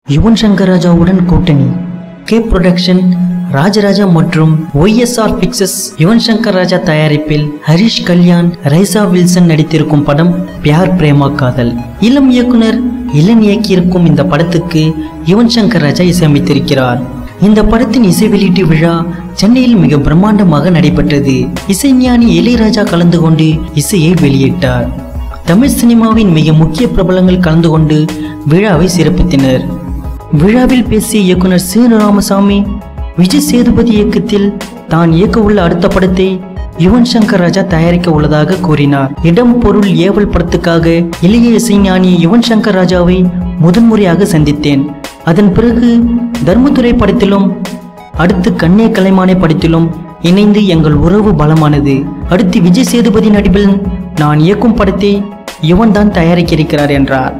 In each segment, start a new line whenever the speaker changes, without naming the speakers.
யுவன் சங்கர் ராஜாவுடன் கூட்டணி K production Rajaraja மற்றும் YSR pictures Yuvan Shankar Raja தயாரிப்பில் ஹரிஷ் கல்யாண் ரைசா வில்சன் நடித்திருக்கும் படம் பியார் பிரேமா காதல் இளம் இயக்குனர் இளன் இயக்கியிருக்கும் இந்த படத்துக்கு யுவன் சங்கர் ராஜா இசையமைத்திருக்கிறார் இந்த படத்தின் இசை வெளியீட்டு விழா சென்னையில் மிக பிரம்மாண்டமாக நடைபெற்றது இசைஞானி இளையராஜா கலந்து கொண்டு இசையை வெளியிட்டார் தமிழ் சினிமாவின் மிக முக்கிய பிரபலங்கள் கலந்து கொண்டு விழாவை சிறப்பித்தனர் விழாவில் பேசிய இயக்குனர் சீனு ராமசாமி விஜய் சேதுபதி இயக்கத்தில் தான் இயக்க உள்ள அடுத்த படத்தை யுவன் சங்கர் ராஜா தயாரிக்க உள்ளதாக கூறினார் இடம் பொருள் ஏவல் படத்துக்காக இளைய இசைஞானி யுவன் சங்கர் ராஜாவை முதன்முறையாக சந்தித்தேன் அதன் பிறகு தர்மதுரை படத்திலும் அடுத்து கண்ணே கலைமானே படத்திலும் இணைந்து எங்கள் உறவு பலமானது அடுத்து விஜய் சேதுபதி நடிப்பில் நான் இயக்கும் படத்தை யுவன் தான் தயாரிக்க இருக்கிறார் என்றார்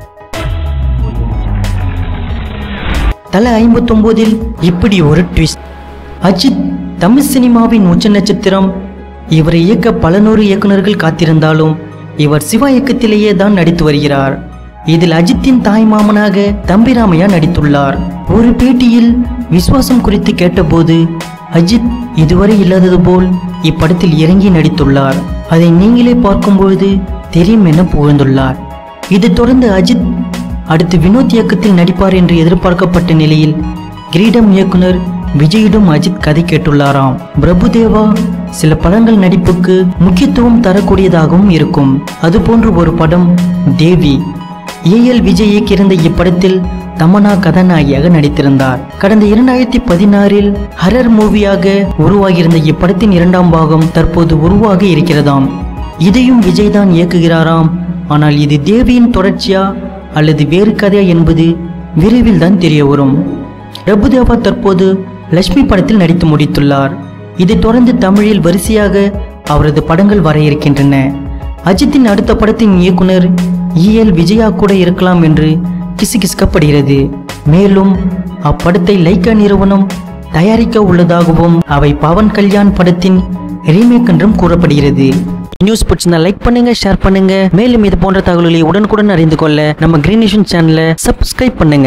தல ஐம்பத்தொன்பதில் இப்படி ஒரு ட்விஸ்ட் அஜித் தமிழ் சினிமாவின் உச்ச நட்சத்திரம் இவரை இயக்க பல நூறு இயக்குனர்கள் காத்திருந்தாலும் இவர் சிவா இயக்கத்திலேயே தான் நடித்து வருகிறார் இதில் அஜித்தின் தாய் மாமனாக தம்பிராமையா நடித்துள்ளார் ஒரு பேட்டியில் விஸ்வாசம் குறித்து கேட்டபோது அஜித் இதுவரை இல்லாதது போல் இப்படத்தில் இறங்கி நடித்துள்ளார் அதை நீங்களே பார்க்கும்பொழுது தெரியும் என புகழ்ந்துள்ளார் இதைத் தொடர்ந்து அஜித் அடுத்து வினோத் இயக்கத்தில் நடிப்பார் என்று எதிர்பார்க்கப்பட்ட நிலையில் கிரீடம் இயக்குனர் விஜயிடம் அஜித் கதை கேட்டுள்ளாராம் பிரபுதேவா சில படங்கள் நடிப்புக்கு முக்கியத்துவம் தரக்கூடியதாகவும் இருக்கும் அதுபோன்று ஒரு படம் தேவி ஏஎல் விஜய் இயக்கியிருந்த இப்படத்தில் தமன்னா கதாநாயகியாக நடித்திருந்தார் கடந்த இரண்டாயிரத்தி பதினாறில் ஹரர் மூவியாக உருவாகியிருந்த இப்படத்தின் இரண்டாம் பாகம் தற்போது உருவாக இருக்கிறதாம் இதையும் விஜய் தான் இயக்குகிறாராம் ஆனால் இது தேவியின் தொடர்ச்சியா அல்லது வேறு கதையா என்பது விரைவில் தான் தெரிய வரும் பிரபுதேவா தற்போது லட்சுமி படத்தில் நடித்து முடித்துள்ளார் இதைத் தொடர்ந்து தமிழில் வரிசையாக அவரது படங்கள் வர இருக்கின்றன அஜித்தின் அடுத்த படத்தின் இயக்குனர் இஎல் விஜயா கூட இருக்கலாம் என்று கிசுகிசுக்கப்படுகிறது மேலும் அப்படத்தை லைக்கா நிறுவனம் தயாரிக்க உள்ளதாகவும் அவை பவன் கல்யாண் படத்தின் ரீமேக் என்றும் கூறப்படுகிறது நியூஸ் பிடிச்சிருந்தா லைக் பண்ணுங்க ஷேர் பண்ணுங்க மேலும் இது போன்ற தகவல்களை உடனுக்குடன் அறிந்து கொள்ள நம்ம கிரீன் நேஷன் சேனலை சப்ஸ்கிரைப் பண்ணுங்க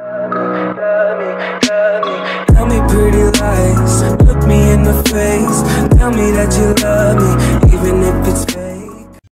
Tell me pretty lies, look me in the face. Tell me that you love me, even if it's fake.